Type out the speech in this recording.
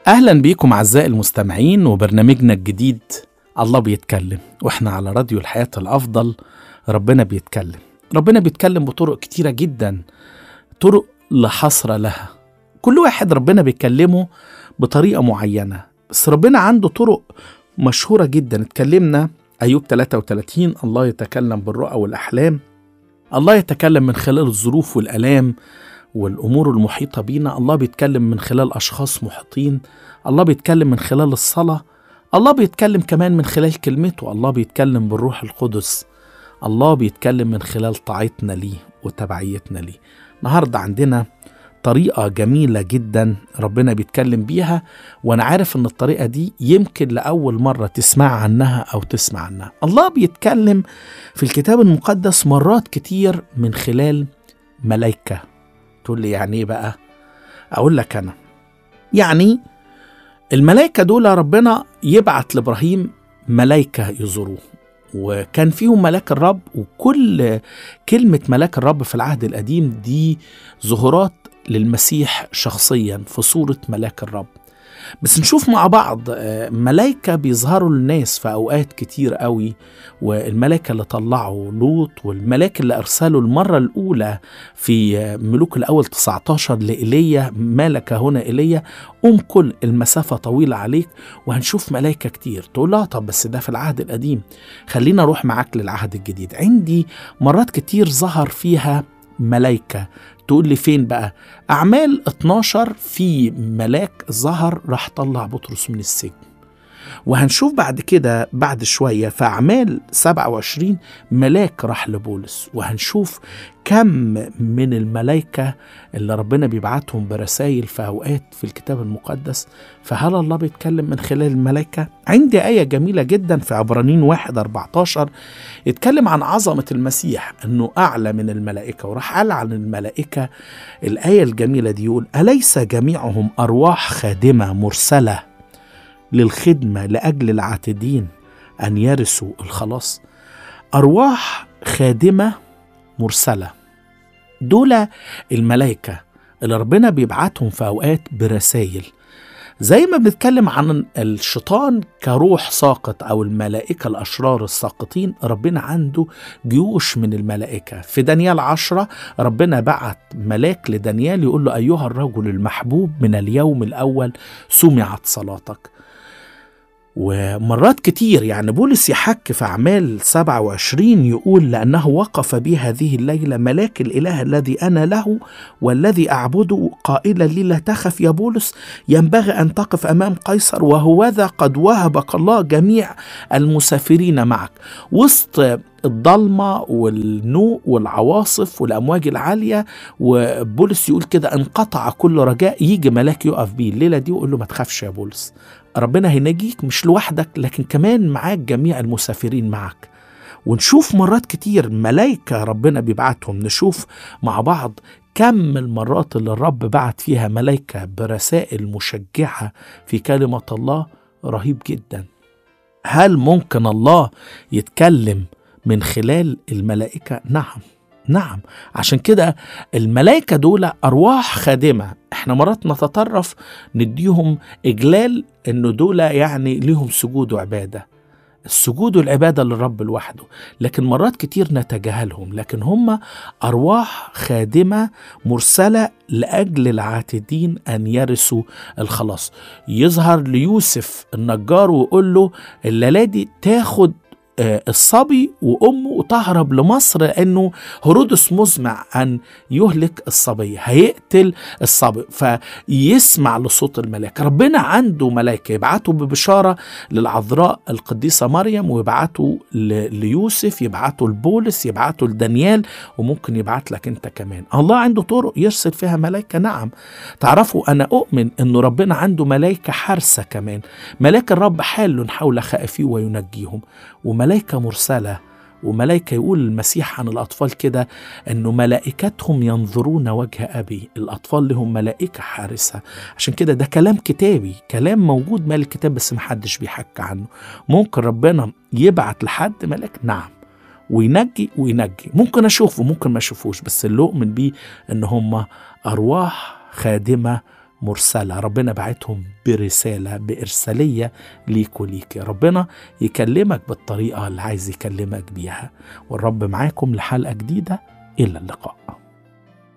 اهلا بيكم اعزائي المستمعين وبرنامجنا الجديد الله بيتكلم واحنا على راديو الحياه الافضل ربنا بيتكلم ربنا بيتكلم بطرق كتيره جدا طرق لا حصر لها كل واحد ربنا بيكلمه بطريقه معينه بس ربنا عنده طرق مشهوره جدا اتكلمنا ايوب 33 الله يتكلم بالرؤى والاحلام الله يتكلم من خلال الظروف والالام والامور المحيطه بينا الله بيتكلم من خلال اشخاص محيطين الله بيتكلم من خلال الصلاه الله بيتكلم كمان من خلال كلمته الله بيتكلم بالروح القدس الله بيتكلم من خلال طاعتنا ليه وتبعيتنا ليه النهارده عندنا طريقة جميلة جدا ربنا بيتكلم بيها وأنا عارف إن الطريقة دي يمكن لأول مرة تسمع عنها أو تسمع عنها الله بيتكلم في الكتاب المقدس مرات كتير من خلال ملايكة تقول لي يعني إيه بقى أقول لك أنا يعني الملائكة دول ربنا يبعت لإبراهيم ملائكة يزوروه وكان فيهم ملاك الرب وكل كلمة ملاك الرب في العهد القديم دي ظهورات للمسيح شخصيا في صورة ملاك الرب بس نشوف مع بعض ملايكة بيظهروا للناس في أوقات كتير قوي والملاك اللي طلعوا لوط والملاك اللي أرسله المرة الأولى في ملوك الأول 19 لإيليا مالك هنا إيليا قوم كل المسافة طويلة عليك وهنشوف ملايكة كتير تقول لا طب بس ده في العهد القديم خلينا أروح معاك للعهد الجديد عندي مرات كتير ظهر فيها ملايكة تقول لي فين بقى أعمال 12 في ملاك ظهر راح طلع بطرس من السجن وهنشوف بعد كده بعد شوية في أعمال 27 ملاك راح لبولس وهنشوف كم من الملائكة اللي ربنا بيبعتهم برسائل في أوقات في الكتاب المقدس فهل الله بيتكلم من خلال الملائكة؟ عندي آية جميلة جدا في عبرانيين 1 14 يتكلم عن عظمة المسيح أنه أعلى من الملائكة وراح قال عن الملائكة الآية الجميلة دي يقول أليس جميعهم أرواح خادمة مرسلة للخدمة لأجل العاتدين أن يرثوا الخلاص أرواح خادمة مرسلة دول الملائكة اللي ربنا بيبعتهم في أوقات برسائل زي ما بنتكلم عن الشيطان كروح ساقط أو الملائكة الأشرار الساقطين ربنا عنده جيوش من الملائكة في دانيال عشرة ربنا بعت ملاك لدانيال يقول له أيها الرجل المحبوب من اليوم الأول سمعت صلاتك ومرات كتير يعني بولس يحك في أعمال 27 يقول لأنه وقف بي هذه الليلة ملاك الإله الذي أنا له والذي أعبده قائلا لي لا تخف يا بولس ينبغي أن تقف أمام قيصر وهوذا قد وهبك الله جميع المسافرين معك وسط الضلمة والنوء والعواصف والأمواج العالية وبولس يقول كده انقطع كل رجاء يجي ملاك يقف بيه الليلة دي ويقول له ما تخافش يا بولس ربنا هينجيك مش لوحدك لكن كمان معاك جميع المسافرين معك ونشوف مرات كتير ملايكة ربنا بيبعتهم نشوف مع بعض كم المرات اللي الرب بعت فيها ملايكة برسائل مشجعة في كلمة الله رهيب جدا هل ممكن الله يتكلم من خلال الملائكة؟ نعم نعم عشان كده الملائكة دول أرواح خادمة احنا مرات نتطرف نديهم إجلال إنه دول يعني ليهم سجود وعبادة السجود والعبادة للرب لوحده لكن مرات كتير نتجاهلهم لكن هم أرواح خادمة مرسلة لأجل العاتدين أن يرثوا الخلاص يظهر ليوسف النجار ويقول له الليلة دي تاخد الصبي وامه وتهرب لمصر لانه هرودس مزمع ان يهلك الصبي هيقتل الصبي فيسمع لصوت الملاك ربنا عنده ملائكه يبعتوا ببشاره للعذراء القديسه مريم ويبعتوا ليوسف يبعتوا لبولس يبعتوا لدانيال وممكن يبعت لك انت كمان الله عنده طرق يرسل فيها ملائكه نعم تعرفوا انا اؤمن انه ربنا عنده ملائكه حارسه كمان ملاك الرب حال حول خائفيه وينجيهم وملائكة مرسلة وملائكة يقول المسيح عن الأطفال كده أنه ملائكتهم ينظرون وجه أبي الأطفال لهم ملائكة حارسة عشان كده ده كلام كتابي كلام موجود مال الكتاب بس محدش بيحكى عنه ممكن ربنا يبعت لحد ملاك نعم وينجي وينجي ممكن أشوفه ممكن ما أشوفوش بس اللي أؤمن بيه أن هم أرواح خادمة مرسلة ربنا بعتهم برسالة بإرسالية ليك وليك ربنا يكلمك بالطريقة اللي عايز يكلمك بيها والرب معاكم لحلقة جديدة إلى اللقاء